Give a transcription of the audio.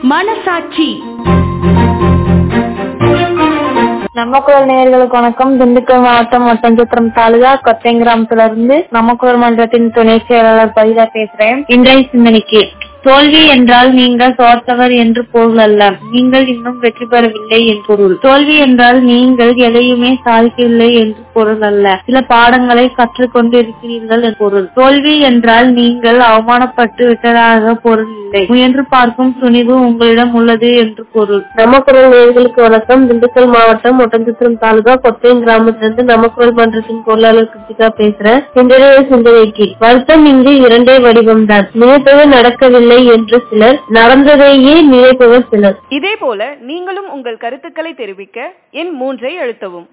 மனசாட்சி நம்ம குரல் நேயர்களுக்கு வணக்கம் திண்டுக்கல் மாவட்டம் ஒட்டஞ்சத்திரம் தாலுகா கொத்தை கிராமத்துல இருந்து நம்ம குரல் மன்றத்தின் துணை செயலாளர் பதிலா பேசுறேன் இன்றைய சிந்தனைக்கு தோல்வி என்றால் நீங்கள் தோற்றவர் என்று பொருள் அல்ல நீங்கள் இன்னும் வெற்றி பெறவில்லை என்று பொருள் தோல்வி என்றால் நீங்கள் எதையுமே சாதிக்கவில்லை என்று பொருள் அல்ல சில பாடங்களை கற்றுக்கொண்டு இருக்கிறீர்கள் என்று பொருள் தோல்வி என்றால் நீங்கள் அவமானப்பட்டு விட்டதாக பொருள் இல்லை முயன்று பார்க்கும் துணிவு உங்களிடம் உள்ளது என்று பொருள் நம்ம குரல் நேயர்களுக்கு வணக்கம் திண்டுக்கல் மாவட்டம் ஒட்டஞ்சத்திரம் தாலுகா கொத்தையம் கிராமத்திலிருந்து நம்ம குரல் மன்றத்தின் பொருளாளர் கிருத்திகா பேசுறேன் இன்றைய சிந்தனைக்கு வருத்தம் இங்கு இரண்டே வடிவம்தான் நினைப்பது நடக்கவில்லை என்று சிலர் நடந்ததையே நினைப்பவர் சிலர் இதேபோல நீங்களும் உங்கள் கருத்துக்களை தெரிவிக்க எண் மூன்றை அழுத்தவும்